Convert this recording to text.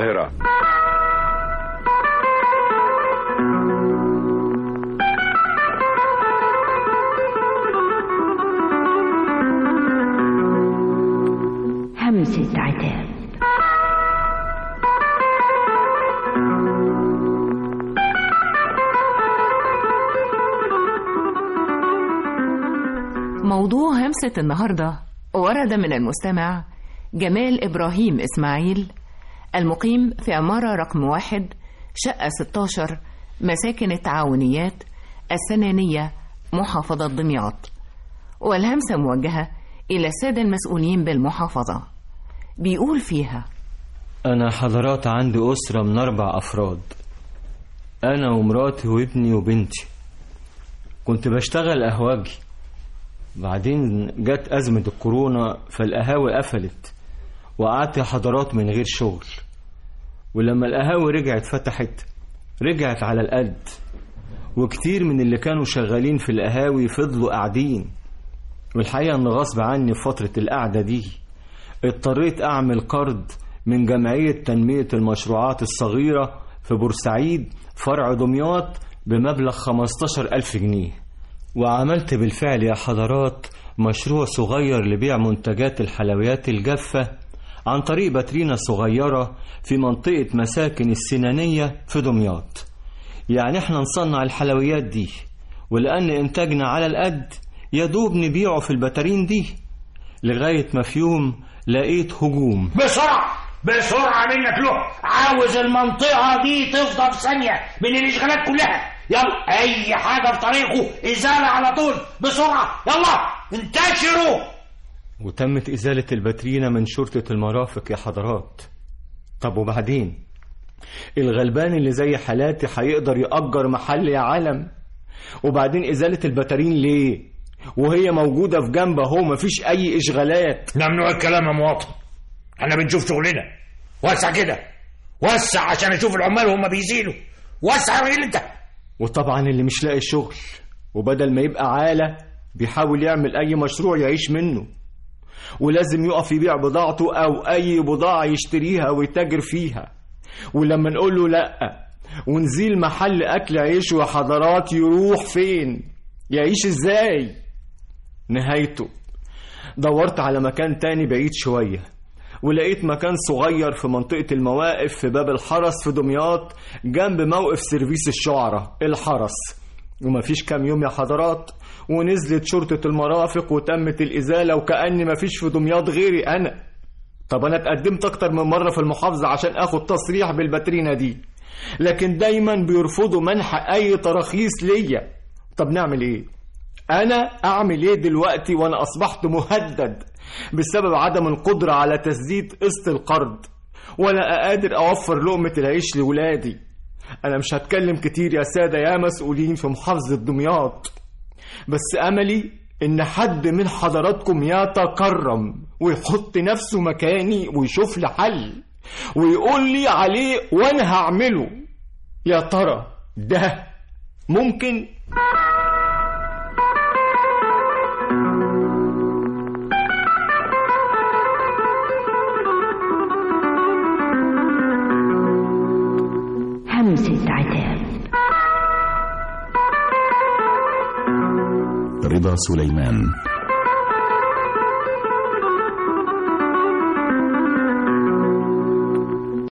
القاهرة همسة عتاب موضوع همسة النهاردة ورد من المستمع جمال إبراهيم إسماعيل المقيم في عمارة رقم واحد شقة 16 مساكن التعاونيات السنانية محافظة دمياط والهمسة موجهة إلى السادة المسؤولين بالمحافظة بيقول فيها أنا حضرات عندي أسرة من أربع أفراد أنا ومراتي وابني وبنتي كنت بشتغل قهوجي بعدين جت أزمة الكورونا فالقهاوي قفلت وقعدت يا حضرات من غير شغل ولما القهاوي رجعت فتحت رجعت على القد وكتير من اللي كانوا شغالين في القهاوي فضلوا قاعدين والحقيقة إن غصب عني في فترة القعدة دي اضطريت أعمل قرض من جمعية تنمية المشروعات الصغيرة في بورسعيد فرع دمياط بمبلغ 15 ألف جنيه وعملت بالفعل يا حضرات مشروع صغير لبيع منتجات الحلويات الجافة عن طريق باترينا صغيرة في منطقة مساكن السنانية في دمياط يعني احنا نصنع الحلويات دي ولأن إنتاجنا على القد يدوب نبيعه في البتارين دي لغاية ما في يوم لقيت هجوم بسرعة بسرعة منك له عاوز المنطقة دي تفضى في ثانية من الإشغالات كلها يلا أي حاجة في طريقه إزالة على طول بسرعة يلا انتشروا وتمت إزالة الباترينا من شرطة المرافق يا حضرات طب وبعدين الغلبان اللي زي حالاتي هيقدر يأجر محل يا عالم وبعدين إزالة البتارين ليه وهي موجودة في جنب اهو مفيش أي إشغالات ممنوع الكلام يا مواطن احنا بنشوف شغلنا وسع كده وسع عشان اشوف العمال وهم بيزيلوا وسع يا راجل انت وطبعا اللي مش لاقي شغل وبدل ما يبقى عالة بيحاول يعمل أي مشروع يعيش منه ولازم يقف يبيع بضاعته أو أي بضاعة يشتريها ويتاجر فيها ولما نقول له لأ ونزيل محل أكل عيشه يا حضرات يروح فين يعيش إزاي نهايته دورت على مكان تاني بعيد شوية ولقيت مكان صغير في منطقة المواقف في باب الحرس في دمياط جنب موقف سيرفيس الشعرة الحرس ومفيش كام يوم يا حضرات ونزلت شرطة المرافق وتمت الإزالة وكأني مفيش في دمياط غيري أنا طب أنا اتقدمت أكتر من مرة في المحافظة عشان أخد تصريح بالباترينا دي لكن دايما بيرفضوا منح أي تراخيص ليا طب نعمل إيه؟ أنا أعمل إيه دلوقتي وأنا أصبحت مهدد بسبب عدم القدرة على تسديد قسط القرض ولا قادر أوفر لقمة العيش لولادي أنا مش هتكلم كتير يا سادة يا مسؤولين في محافظة دمياط بس أملي إن حد من حضراتكم يتكرم ويحط نفسه مكاني ويشوف لي حل ويقول لي عليه وأنا هعمله يا ترى ده ممكن همسة عتاب رضا سليمان